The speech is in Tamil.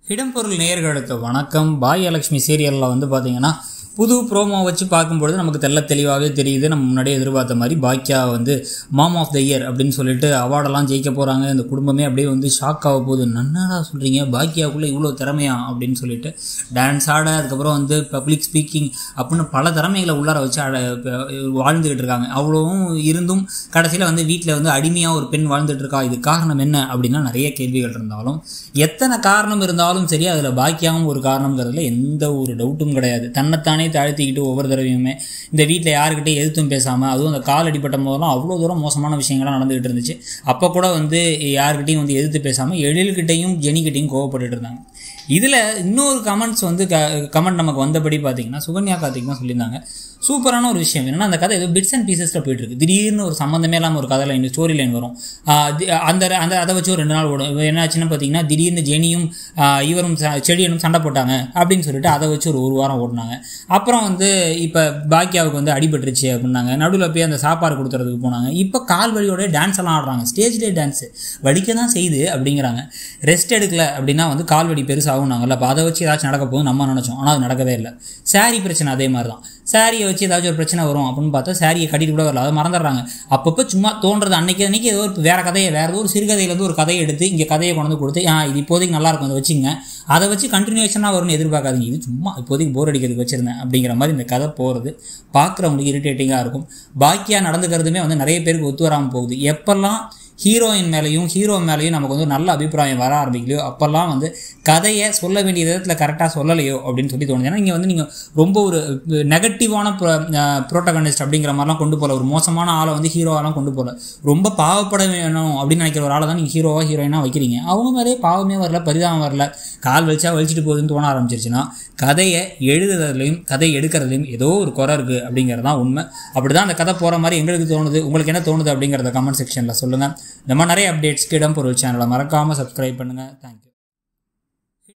இடம்பொருள் நேயர்களுக்கு வணக்கம் பாக்யலட்சுமி சீரியலில் வந்து பார்த்தீங்கன்னா புது ப்ரோமோ வச்சு பார்க்கும்பொழுது நமக்கு தெள்ள தெளிவாகவே தெரியுது நம்ம முன்னாடியே எதிர்பார்த்த மாதிரி பாக்கியா வந்து மாம் ஆஃப் த இயர் அப்படின்னு சொல்லிட்டு அவார்டெல்லாம் ஜெயிக்க போகிறாங்க இந்த குடும்பமே அப்படியே வந்து ஷாக் ஆக போகுது நன்னாடா சொல்கிறீங்க பாக்கியாவுக்குள்ளே இவ்வளோ திறமையா அப்படின்னு சொல்லிட்டு டான்ஸ் ஆட அதுக்கப்புறம் வந்து பப்ளிக் ஸ்பீக்கிங் அப்படின்னு பல திறமைகளை உள்ளார வச்சு ஆட ப- வாழ்ந்துகிட்டு இருக்காங்க அவ்வளவும் இருந்தும் கடைசியில் வந்து வீட்டில் வந்து அடிமையாக ஒரு பெண் வாழ்ந்துட்டு இருக்கா இது காரணம் என்ன அப்படின்னா நிறைய கேள்விகள் இருந்தாலும் எத்தனை காரணம் இருந்தாலும் சரி அதில் பாக்கியாவும் ஒரு காரணங்கிறதுல எந்த ஒரு டவுட்டும் கிடையாது தன்னைத்தானே தாழ்த்திக்கிட்டு ஒவ்வொரு தடவையுமே இந்த வீட்டில் யாருக்கிட்டையும் எதிர்த்தும் பேசாமல் அதுவும் அந்த கால் அடிப்பட்ட போதெல்லாம் அவ்வளோ தூரம் மோசமான விஷயங்கள்லாம் நடந்துகிட்டு இருந்துச்சு அப்போ கூட வந்து யாருக்கிட்டையும் வந்து எதிர்த்து பேசாமல் எழில்கிட்டையும் ஜெனிக்கிட்டையும் கோவப்பட்டுட்டு இருந்தாங்க இதில் இன்னொரு கமெண்ட்ஸ் வந்து க கமெண்ட் நமக்கு வந்தபடி பார்த்தீங்கன்னா சுகன்யா கார்த்திக் தான் சொல்லியிருந்தாங்க சூப்பரான ஒரு விஷயம் என்னன்னா அந்த கதை ஏதோ பிட்ஸ் அண்ட் பீசஸில் போயிட்டு இருக்கு திடீர்னு ஒரு சம்மந்தமே இல்லாமல் ஒரு கதை லைன் ஸ்டோரி லைன் வரும் ஆஹ் தி- அந்த அந்த அதை வச்சு ஒரு ரெண்டு நாள் ஓடும் இப்ப என்னாச்சுன்னு பார்த்தீங்கன்னா திடீர்னு ஜெனியும் ஆஹ் இவரும் ச- செடியனும் சண்டை போட்டாங்க அப்படின்னு சொல்லிட்டு அதை வச்சு ஒரு ஒரு வாரம் ஓடினாங்க அப்புறம் வந்து இப்போ பாக்கியாவுக்கு வந்து அடிபட்டுருச்சு அப்படின்னாங்க நடுவில் போய் அந்த சாப்பாடு கொடுத்துறதுக்கு போனாங்க இப்போ கால் வலியோட டான்ஸ் எல்லாம் ஆடுறாங்க ஸ்டேஜ்லேயே டான்ஸு வலிக்க தான் செய்யுது அப்படிங்கிறாங்க ரெஸ்ட் எடுக்கல அப்படின்னா வந்து கால் வலி பெருசாகும்னாங்கல்ல அப்போ அதை வச்சு ஏதாச்சும் நடக்க போகுது நம்ம நினச்சோம் ஆனால் அது நடக்கவே இல்லை saree பிரச்சனை அதே மாதிரி தான் சாரியை வச்சு ஏதாச்சும் ஒரு பிரச்சனை வரும் அப்படின்னு பார்த்தா சாரியை கட்டிட்டு கூட வரல அதை மறந்துடுறாங்க அப்பப்போ சும்மா தோன்றது அன்னைக்கு அன்னைக்கு ஏதோ ஒரு வேற கதையை வேற ஏதோ ஒரு சிறுகதையிலேருந்து ஒரு கதையை எடுத்து இங்கே கதையை கொண்டு வந்து கொடுத்து ஆ இது இப்போதைக்கு நல்லா இருக்கும் அதை வச்சுங்க அதை வச்சு கண்டினியூஷனாக வரும்னு எதிர்பார்க்காதீங்க இது சும்மா இப்போதைக்கு போர் அடிக்கிறதுக்கு வச்சிருந்தேன் அப்படிங்கிற மாதிரி இந்த கதை போகிறது பார்க்குறவங்களுக்கு இரிட்டேட்டிங்காக இருக்கும் பாக்கியாக நடந்துக்கிறதுமே வந்து நிறைய பேருக்கு ஒத்து வராமல் போகுது எப்பெல்லாம் ஹீரோயின் மேலேயும் ஹீரோ மேலேயும் நமக்கு வந்து ஒரு நல்ல அபிப்பிராயம் வர ஆரம்பிக்கலையோ அப்போல்லாம் வந்து கதையை சொல்ல வேண்டிய விதத்தில் கரெக்டாக சொல்லலையோ அப்படின்னு சொல்லி தோணுது ஏன்னா இங்கே வந்து நீங்கள் ரொம்ப ஒரு நெகட்டிவான ப்ரோட்டகனிஸ்ட் அப்படிங்கிற மாதிரிலாம் கொண்டு போகல ஒரு மோசமான ஆளை வந்து ஹீரோவெல்லாம் கொண்டு போகல ரொம்ப பாவப்பட வேணும் அப்படின்னு நினைக்கிற ஒரு ஆளை தான் நீங்கள் ஹீரோவாக ஹீரோயினாக வைக்கிறீங்க அவங்க மேலே பாவமே வரல பரிதாபம் வரல கால் வலிச்சா வலிச்சிட்டு போகுதுன்னு தோண ஆரம்பிச்சிருச்சுன்னா கதையை எழுதுறதுலையும் கதை எடுக்கிறதுலையும் ஏதோ ஒரு குறை இருக்குது அப்படிங்கிறது தான் உண்மை அப்படி தான் அந்த கதை போகிற மாதிரி எங்களுக்கு தோணுது உங்களுக்கு என்ன தோணுது அப்படிங்கிறத கமெண்ட் செக்ஷனில் சொல்லுங்கள் இந்த மாதிரி நிறைய அப்டேட்ஸ்க்கு இடம் பொருள் சேனலை மறக்காமல் சப்ஸ்கிரைப் பண்ணுங்கள் தேங்க்யூ